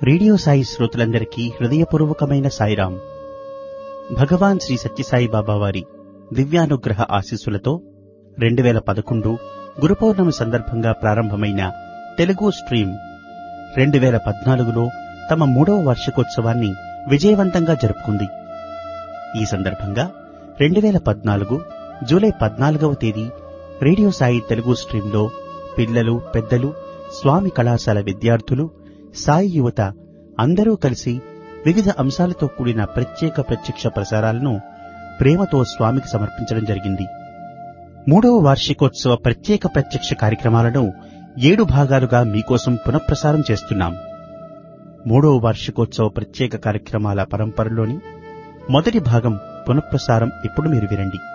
radio Sai శ్రోతలందరికీ హృదయపూర్వకమైన సాయిరాం భగవాన్ శ్రీ సత్యసాయి బాబా వారి దివ్యానుగ్రహ ఆశీస్సులతో రెండు వేల పదకొండు గురు పౌర్ణమి సందర్భంగా ప్రారంభమైన తెలుగు స్ట్రీమ్ రెండు వేల పద్నాలుగులో తమ మూడవ వార్షికోత్సవాన్ని విజయవంతంగా జరుపుకుంది ఈ సందర్భంగా రెండు వేల పద్నాలుగు జూలై పద్నాలుగవ తేదీ రేడియో సాయి తెలుగు స్ట్రీంలో పిల్లలు పెద్దలు స్వామి కళాశాల విద్యార్థులు సాయి యువత అందరూ కలిసి వివిధ అంశాలతో కూడిన ప్రత్యేక ప్రత్యక్ష ప్రసారాలను ప్రేమతో స్వామికి సమర్పించడం జరిగింది మూడవ వార్షికోత్సవ ప్రత్యేక ప్రత్యక్ష కార్యక్రమాలను ఏడు భాగాలుగా మీకోసం పునఃప్రసారం చేస్తున్నాం మూడవ వార్షికోత్సవ ప్రత్యేక కార్యక్రమాల పరంపరలోని మొదటి భాగం పునఃప్రసారం ఇప్పుడు మీరు వినండి